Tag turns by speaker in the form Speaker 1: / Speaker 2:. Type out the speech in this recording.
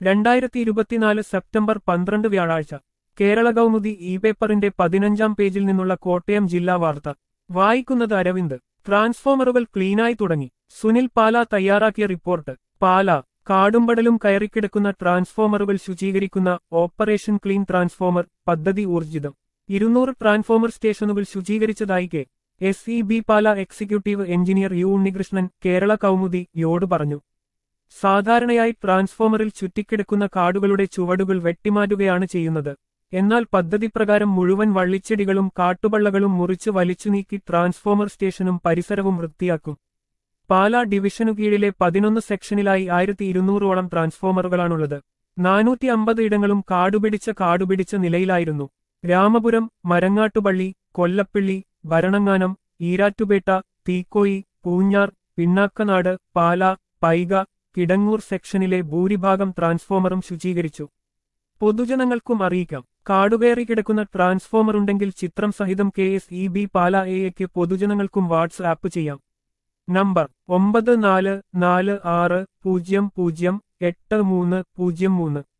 Speaker 1: രണ്ടായിരത്തി ഇരുപത്തിനാല് സെപ്റ്റംബർ പന്ത്രണ്ട് വ്യാഴാഴ്ച കേരള കൗമുദി ഇ പേപ്പറിന്റെ പതിനഞ്ചാം പേജിൽ നിന്നുള്ള കോട്ടയം ജില്ലാ വാർത്ത വായിക്കുന്നത് അരവിന്ദ് ട്രാൻസ്ഫോമറുകൾ ക്ലീനായി തുടങ്ങി സുനിൽ പാല തയ്യാറാക്കിയ റിപ്പോർട്ട് പാല കാടുംപടലും കയറിക്കിടക്കുന്ന ട്രാൻസ്ഫോമറുകൾ ശുചീകരിക്കുന്ന ഓപ്പറേഷൻ ക്ലീൻ ട്രാൻസ്ഫോമർ പദ്ധതി ഊർജിതം ഇരുന്നൂറ് ട്രാൻസ്ഫോമർ സ്റ്റേഷനുകൾ ശുചീകരിച്ചതായി K S E B Pala executive engineer U Unnikrishnan Kerala Kaumudi യോട് പറഞ്ഞു സാധാരണയായി ട്രാൻസ്ഫോമറിൽ ചുറ്റിക്കിടക്കുന്ന കാടുകളുടെ ചുവടുകൾ വെട്ടിമാറ്റുകയാണ് ചെയ്യുന്നത് എന്നാൽ പദ്ധതി പ്രകാരം മുഴുവൻ വള്ളിച്ചെടികളും കാട്ടുപള്ളകളും മുറിച്ച് വലിച്ചു നീക്കി ട്രാൻസ്ഫോമർ സ്റ്റേഷനും പരിസരവും വൃത്തിയാക്കും പാലാ ഡിവിഷനു കീഴിലെ പതിനൊന്ന് സെക്ഷനിലായി ആയിരത്തി ഇരുന്നൂറോളം ട്രാൻസ്ഫോമറുകളാണുള്ളത് നാനൂറ്റി അമ്പത് ഇടങ്ങളും കാടുപിടിച്ച കാടുപിടിച്ച നിലയിലായിരുന്നു രാമപുരം മരങ്ങാട്ടുപള്ളി കൊല്ലപ്പിള്ളി ഭരണങ്ങാനം ഈരാറ്റുപേട്ട തീക്കോയി പൂഞ്ഞാർ പിന്നാക്കനാട് പാല പൈക കിടങ്ങൂർ സെക്ഷനിലെ ഭൂരിഭാഗം ട്രാൻസ്ഫോമറും ശുചീകരിച്ചു പൊതുജനങ്ങൾക്കും അറിയിക്കാം കാടുകയറി കിടക്കുന്ന ട്രാൻസ്ഫോമർ ഉണ്ടെങ്കിൽ ചിത്രം സഹിതം K S E B Pala എയ്ക്ക് പൊതുജനങ്ങൾക്കും വാട്സ്ആപ്പ് ചെയ്യാം നമ്പർ ഒമ്പത് നാല് നാല് ആറ് പൂജ്യം പൂജ്യം എട്ട് മൂന്ന് പൂജ്യം മൂന്ന്